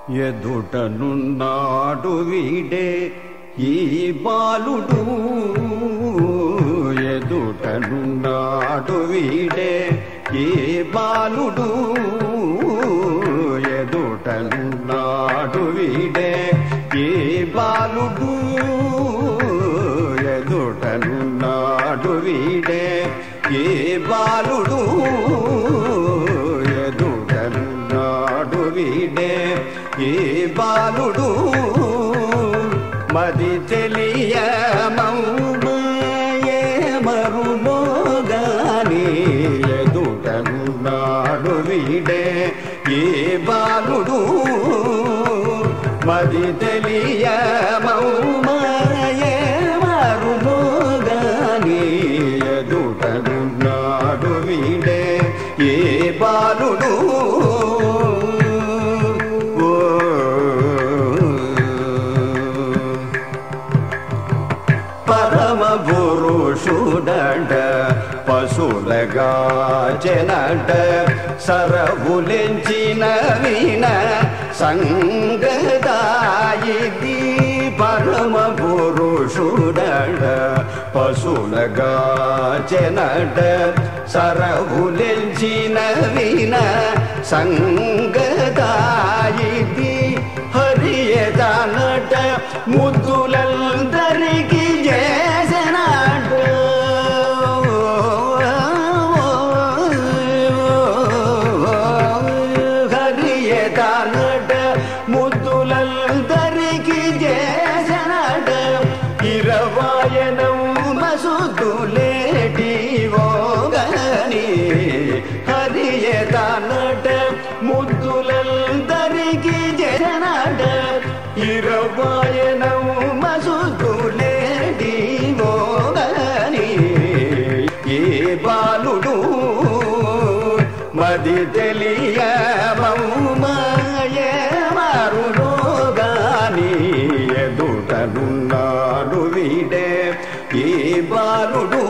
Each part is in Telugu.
ఎదుటనున్నాడు వీడే ఈ బాలుడు ఎదుటనున్నాడు వీడే ఈ బాలుడు ఎదుటనున్నాడు వీడే ఈ బాలుడు ఎదుటనున్నాడు వీడే ఈ బాలుడు ఎదుటనున్నాడు వీడే ఈ బాలుడు మది తెలియ ఏ మరులోగాని ఎదుటనున్నాడు వీడే ఏ బాలుడు మది తెలియ ఏ మరులోగాని ఎదుటనున్నాడు వీడే ఏ బాలుడు ఓ పరమ పురుషుడట పశులగా చెనట సరవులెంచిన వీణ సంగదాయిది పరమ పురుషుడట పశులగా చెనట సరవులెంచిన వీణ సంగదాయిది హరియదానట ముద్దులందరికీ చేసినాట హరియదానట ముద్దులందరికీ చేసినాట ఇరవాయనం మసుదులేటి ఓగని హరియదానట ముద్దులందరికీ చేసినాట ఇరవాయనం మసుదులేటి ఓగని ఏ బాలుడు మది తెలియ మౌమాయే మారులోగాని ఎదుటనున్నాడు వీడే ఈ బాలుడు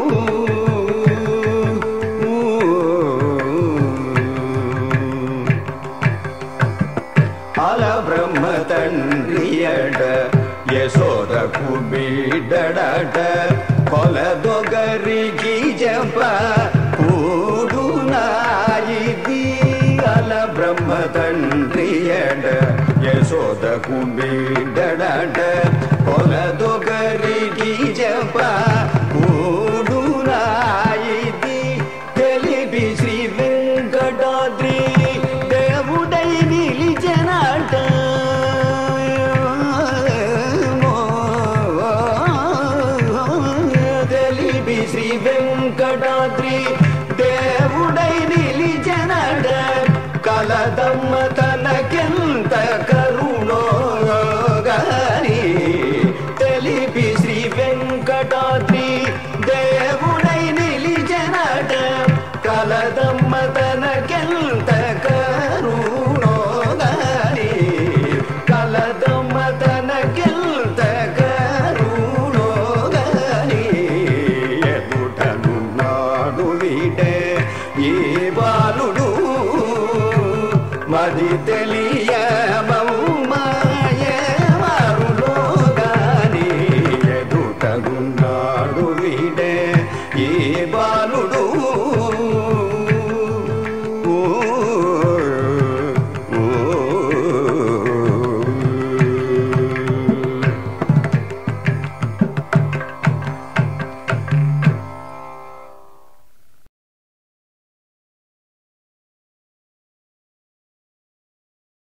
అల బ్రహ్మ తండ్రియడ యశోదకు బిడ్డడట కొలదొగరికి జప కూడునాయిది అల బ్రహ్మ తండ్రియడ యశోదకు బిడ్డడట కొలదొగరికి జప కూడునాయిది తెలిపి శ్రీ వెంకటాద్రి దేవుడై నిలిచెనాట తెలిపి శ్రీ వెంకటాద్రి దేవుడై నిలిచెనాట కలదమ్మ తనకెంత కరుణో గాని తెలిపి శ్రీ వెంకటాద్రి దేవుడై నిలిచెనాట కలదమ్మ తనకెంత కరుణో గాని కలదమ్మ తనకెంత కరుణో గాని ఎదుటనున్నాడు వీడే ఏ బాలుడు మది తెలియ